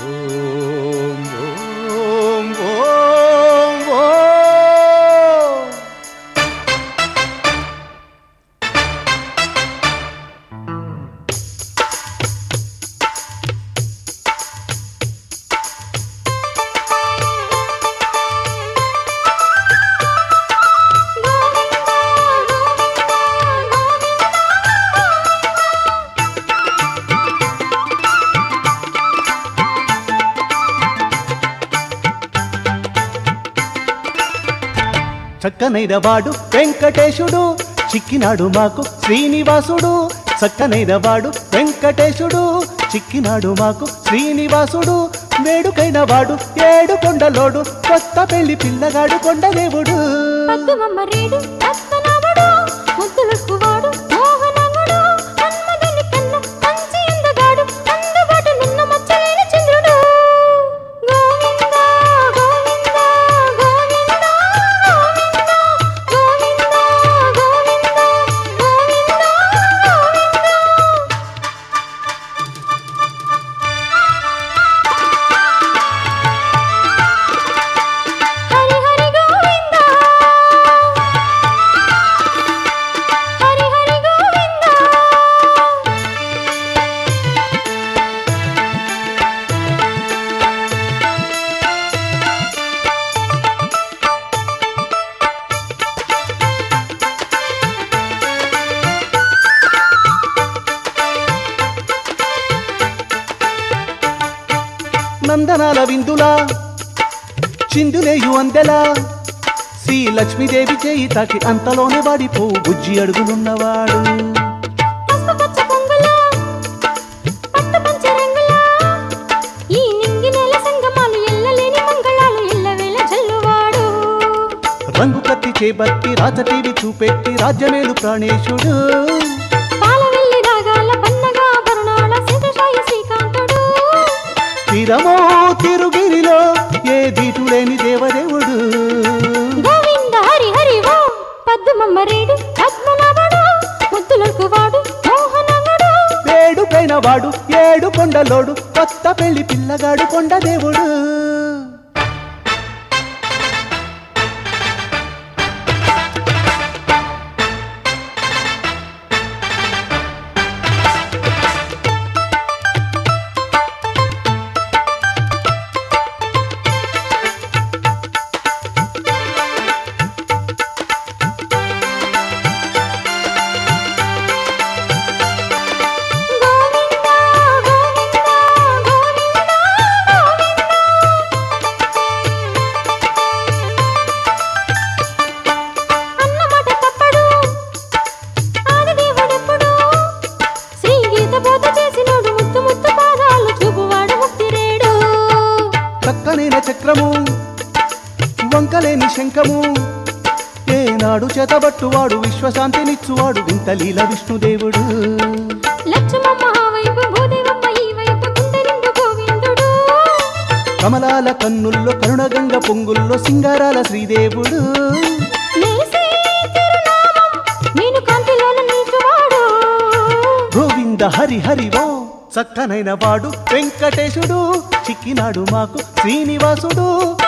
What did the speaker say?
ఓం ఓం ఓం ఓం చక్కనైన వాడు వెంకటేశుడు చిక్కినాడు మాకు శ్రీనివాసుడు చక్కనైన వాడు వెంకటేశుడు చిక్కినాడు మాకు శ్రీనివాసుడు వేడుకైన వాడు ఏడు కొండలోడు కొత్త పెళ్లి పిల్లగాడు కొండదేవుడు పద్దుమమ్మ రేడు పద్మనాభుడు ముద్దులకు వాడు మోహనముడు మన్మధుని కన్న మంచి అందగాడు అందుబాటు నిన్న మచ్చలేని చంద్రుడు గోవింద గోవింద గోవింద గోవింద గోవింద గోవింద హరి హరి గోవింద హరి హరి గోవింద నందనాల విందులా చిందులేయు అందెలా శ్రీ లక్ష్మీదేవి చేయి తాకి అంతలోనే వాడిపోవు బుజ్జి అడుగులున్నవాడు పసుపచ్చ పొంగులా పట్టు పంచ రంగులా ఈ నింగి నెల సంగమాలు ఎల్లలేని మంగళాలు ఎల్లవేళ జల్లువాడు రంగు కత్తి చేపట్టి రాజటీవి చూపెట్టి రాజ్యమేలు ప్రాణేశుడు పాలవెల్లి రాగాల పన్నగా భరణాల శేషశాయి శ్రీకాంతుడు తిరమో తిరుగిరిలో ఏ దీటులేని దేవదేవుడు గోవింద హరి హరి ఓ పద్మమ్మ రేడు పద్మనాభుడు ముద్దులకు వాడు మోహనముడు వేడుకైన వాడు ఏడు కొండలోడు కొత్త పెళ్లి పిల్లగాడు కొండదేవుడు గోవింద గోవింద గోవింద అన్నమాట తప్పడు ఆదిదేవుడెప్పుడు శ్రీ గీత బోధ చేసినోడు ముత్తు ముత్తు పాదాలు చూపువాడు ముక్తిరేడు చక్కనైన చక్రము వంకలేని శంఖము ఏనాడు చేతబట్టువాడు విశ్వశాంతినిచ్చువాడు వింతలీల విష్ణుదేవుడు లక్ష్మమ్మ ఆ వైపు భూదేవమ్మ ఈ వైపు గుండెరిండు గోవిందుడు కమలాల కన్నుల్లో కరుణగంగ పొంగుల్లో సింగారాల శ్రీదేవుడు నేసే తిరునామం నేను కాంతిలోన నిలుచువాడు గోవింద హరి హరి ఓ చక్కనైన వాడు వెంకటేశుడు చిక్కినాడు మాకు శ్రీనివాసుడు